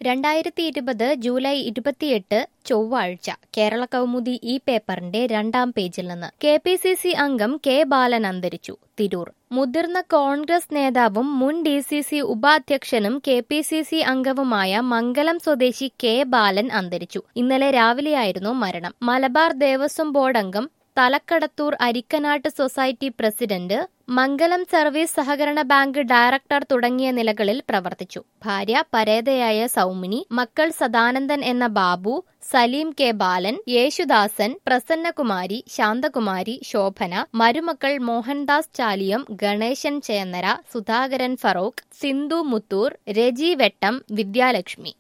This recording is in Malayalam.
രണ്ടായിരത്തി ഇരുപത് ജൂലൈ ഇരുപത്തിയെട്ട് ചൊവ്വാഴ്ച കേരള കൗമുദി ഈ പേപ്പറിന്റെ രണ്ടാം പേജിൽ നിന്ന് കെ പി സി സി അംഗം കെ ബാലൻ അന്തരിച്ചു തിരൂർ മുതിർന്ന കോൺഗ്രസ് നേതാവും മുൻ ഡി സി സി ഉപാധ്യക്ഷനും കെ പി സി സി അംഗവുമായ മംഗലം സ്വദേശി കെ ബാലൻ അന്തരിച്ചു ഇന്നലെ രാവിലെയായിരുന്നു മരണം മലബാർ ദേവസ്വം ബോർഡ് അംഗം Thalakkadathur Arikkanad society president Mangalam service സഹകരണ ബാങ്ക് ഡയറക്ടർ തുടങ്ങിയ നിലകളിൽ പ്രവർത്തിച്ചു ഭാര്യ പരേതയായ സൗമിനി മക്കൾ സദാനന്ദൻ എന്ന ബാബു സലീം കെ ബാലൻ യേശുദാസൻ പ്രസന്നകുമാരി ശാന്തകുമാരി ശോഭന മരുമക്കൾ മോഹൻദാസ് ചാലിയം ഗണേശൻ ചേന്നര സുധാകരൻ ഫറോക്ക് സിന്ധു മുത്തൂർ രജി വെട്ടം വിദ്യാലക്ഷ്മി